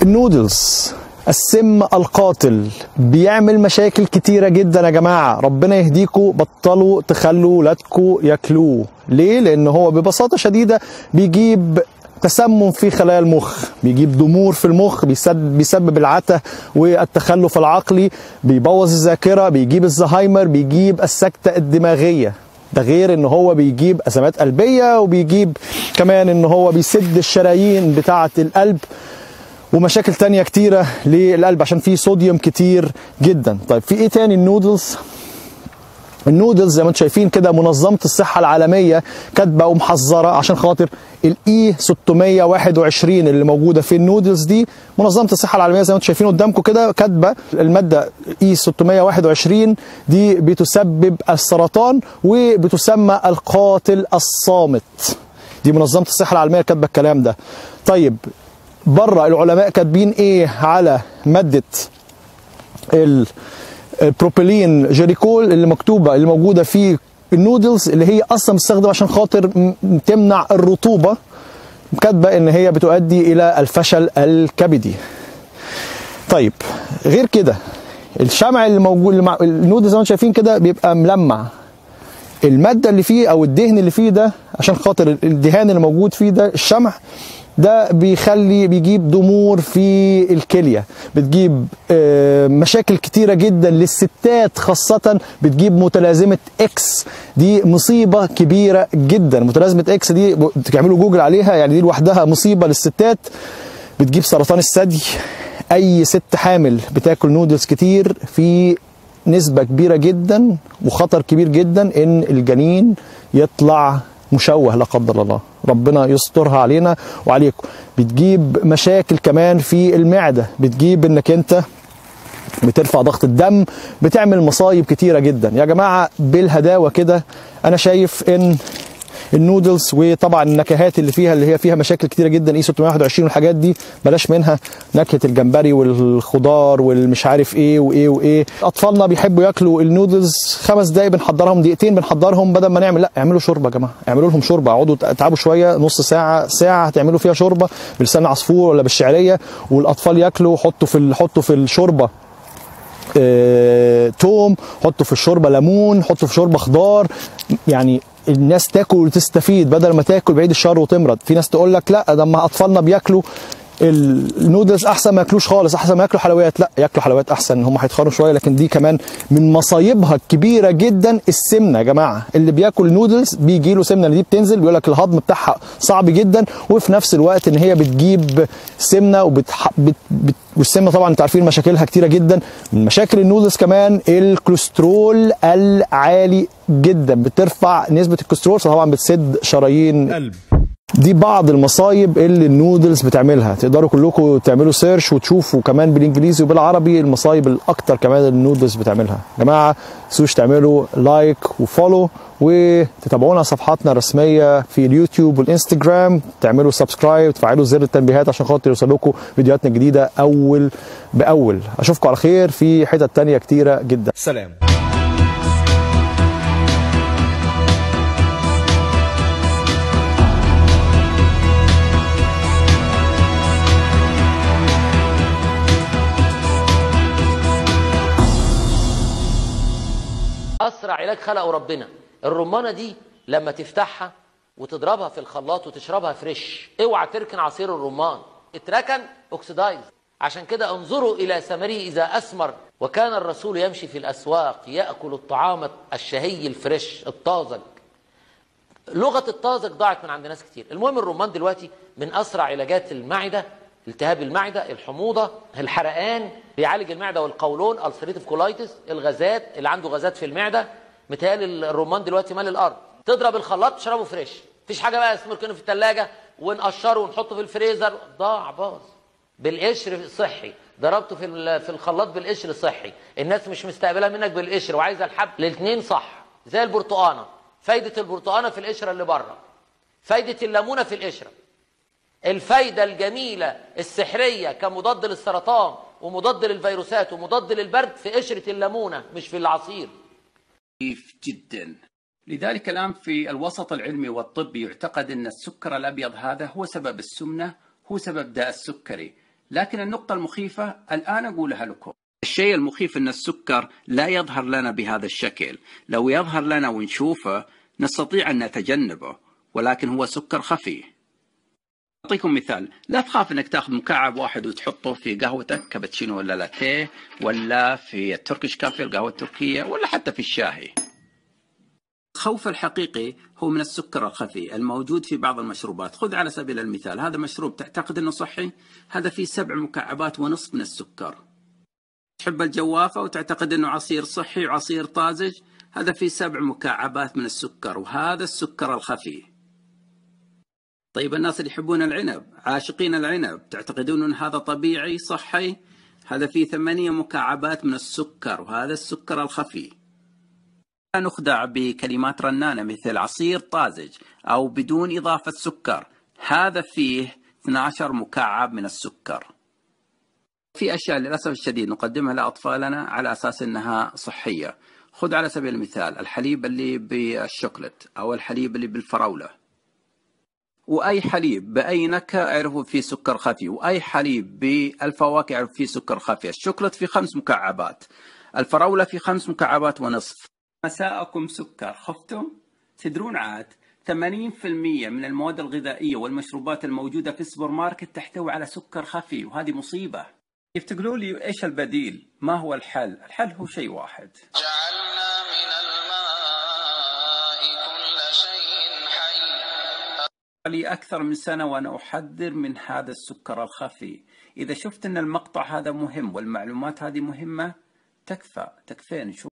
النودلز السم القاتل بيعمل مشاكل كتيرة جدا يا جماعة ربنا يهديكوا بطلوا تخلوا ولادكوا ياكلوه ليه؟ لأن هو ببساطة شديدة بيجيب تسمم في خلايا المخ بيجيب ضمور في المخ بيسبب, بيسبب العته والتخلف العقلي بيبوظ الذاكرة بيجيب الزهايمر بيجيب السكتة الدماغية ده غير ان هو بيجيب ازمات قلبيه وبيجيب كمان ان هو بيسد الشرايين بتاعه القلب ومشاكل تانية كتيرة للقلب عشان فيه صوديوم كتير جدا طيب في ايه تاني النودلز النودلز زي ما انتم شايفين كده منظمة الصحة العالمية كاتبة ومحذرة عشان خاطر الاي 621 اللي موجودة في النودلز دي منظمة الصحة العالمية زي ما انتم شايفين قدامكم كده كاتبة المادة اي 621 دي بتسبب السرطان وبتسمى القاتل الصامت دي منظمة الصحة العالمية كاتبة الكلام ده طيب بره العلماء كاتبين ايه على مادة ال البروبيلين جيريكول اللي مكتوبه اللي موجوده في النودلز اللي هي اصلا بتستخدم عشان خاطر م- تمنع الرطوبه كاتبه ان هي بتؤدي الى الفشل الكبدي. طيب غير كده الشمع اللي موجود اللي مع- النودلز زي ما انتم شايفين كده بيبقى ملمع الماده اللي فيه او الدهن اللي فيه ده عشان خاطر الدهان اللي موجود فيه ده الشمع ده بيخلي بيجيب ضمور في الكليه بتجيب آه، مشاكل كتيره جدا للستات خاصه بتجيب متلازمه اكس دي مصيبه كبيره جدا متلازمه اكس دي ب- تعملوا جوجل عليها يعني دي لوحدها مصيبه للستات بتجيب سرطان الثدي اي ست حامل بتاكل نودلز كتير في نسبة كبيرة جدا وخطر كبير جدا ان الجنين يطلع مشوه لا قدر الله ربنا يسترها علينا وعليكم بتجيب مشاكل كمان في المعدة بتجيب انك انت بترفع ضغط الدم بتعمل مصايب كتيرة جدا يا جماعة بالهداوة كده انا شايف ان النودلز وطبعا النكهات اللي فيها اللي هي فيها مشاكل كتيره جدا اي 621 والحاجات دي بلاش منها نكهه الجمبري والخضار والمش عارف ايه وايه وايه اطفالنا بيحبوا ياكلوا النودلز خمس دقايق بنحضرهم دقيقتين بنحضرهم بدل ما نعمل لا اعملوا شوربه يا جماعه اعملوا لهم شوربه اقعدوا تعبوا شويه نص ساعه ساعه هتعملوا فيها شوربه بلسان عصفور ولا بالشعريه والاطفال ياكلوا حطوا في ال- حطوا في الشوربه آه، توم حطوا في الشوربه ليمون حطوا في شوربه خضار يعني الناس تاكل وتستفيد بدل ما تاكل بعيد الشر وتمرض في ناس تقول لك لا ده ما اطفالنا بياكلوا النودلز احسن ما ياكلوش خالص احسن ما ياكلوا حلويات لا ياكلوا حلويات احسن هم هيتخانوا شويه لكن دي كمان من مصايبها الكبيره جدا السمنه يا جماعه اللي بياكل نودلز بيجي له سمنه اللي دي بتنزل بيقول لك الهضم بتاعها صعب جدا وفي نفس الوقت ان هي بتجيب سمنه وبتح... بت... بت... والسمنه طبعا انتوا عارفين مشاكلها كتيره جدا من مشاكل النودلز كمان الكوليسترول العالي جدا بترفع نسبه الكوليسترول فطبعا بتسد شرايين قلب دي بعض المصايب اللي النودلز بتعملها تقدروا كلكم تعملوا سيرش وتشوفوا كمان بالانجليزي وبالعربي المصايب الاكتر كمان اللي النودلز بتعملها يا جماعه تنسوش تعملوا لايك وفولو وتتابعونا على صفحاتنا الرسميه في اليوتيوب والانستجرام تعملوا سبسكرايب وتفعلوا زر التنبيهات عشان خاطر يوصلكم فيديوهاتنا الجديده اول باول اشوفكم على خير في حتت تانية كتيره جدا سلام اسرع علاج خلقه ربنا الرمانه دي لما تفتحها وتضربها في الخلاط وتشربها فريش اوعى تركن عصير الرمان اتركن اوكسيدايز عشان كده انظروا الى ثمره اذا اثمر وكان الرسول يمشي في الاسواق ياكل الطعام الشهي الفريش الطازج لغه الطازج ضاعت من عند ناس كتير المهم الرمان دلوقتي من اسرع علاجات المعده التهاب المعده الحموضه الحرقان بيعالج المعده والقولون السريتيف كولايتس الغازات اللي عنده غازات في المعده متهيألي الرمان دلوقتي مال الارض تضرب الخلاط تشربه فريش مفيش حاجه بقى اسمه نركنه في الثلاجه ونقشره ونحطه في الفريزر ضاع باظ بالقشر صحي ضربته في ال- في الخلاط بالقشر صحي الناس مش مستقبلها منك بالقشر وعايزه الحب الاثنين صح زي البرتقانه فايده البرتقانه في القشره اللي بره فايده الليمونه في القشره الفايدة الجميلة السحرية كمضاد للسرطان ومضاد للفيروسات ومضاد للبرد في قشرة الليمونة مش في العصير ضعيف جدا لذلك الآن في الوسط العلمي والطبي يعتقد أن السكر الأبيض هذا هو سبب السمنة هو سبب داء السكري لكن النقطة المخيفة الآن أقولها لكم الشيء المخيف أن السكر لا يظهر لنا بهذا الشكل لو يظهر لنا ونشوفه نستطيع أن نتجنبه ولكن هو سكر خفي أعطيكم مثال لا تخاف أنك تأخذ مكعب واحد وتحطه في قهوتك كابتشينو ولا لاتيه ولا في التركيش كافي القهوة التركية ولا حتى في الشاهي الخوف الحقيقي هو من السكر الخفي الموجود في بعض المشروبات خذ على سبيل المثال هذا مشروب تعتقد أنه صحي هذا فيه سبع مكعبات ونصف من السكر تحب الجوافة وتعتقد أنه عصير صحي وعصير طازج هذا فيه سبع مكعبات من السكر وهذا السكر الخفي طيب الناس اللي يحبون العنب عاشقين العنب تعتقدون أن هذا طبيعي صحي هذا فيه ثمانية مكعبات من السكر وهذا السكر الخفي لا نخدع بكلمات رنانة مثل عصير طازج أو بدون إضافة سكر هذا فيه 12 مكعب من السكر في أشياء للأسف الشديد نقدمها لأطفالنا على أساس أنها صحية خذ على سبيل المثال الحليب اللي بالشوكولات أو الحليب اللي بالفراولة وأي حليب بأي نكهة اعرفوا فيه سكر خفي وأي حليب بالفواكه اعرفوا فيه سكر خفي الشوكولات فيه خمس مكعبات الفراولة فيه خمس مكعبات ونصف مساءكم سكر خفتم؟ تدرون عاد 80% من المواد الغذائية والمشروبات الموجودة في السوبر ماركت تحتوي على سكر خفي وهذه مصيبة كيف تقولوا لي ايش البديل؟ ما هو الحل؟ الحل هو شيء واحد جعلنا من الماء كل شيء حي لي أكثر من سنة وأنا أحذر من هذا السكر الخفي إذا شفت أن المقطع هذا مهم والمعلومات هذه مهمة تكفى تكفين شو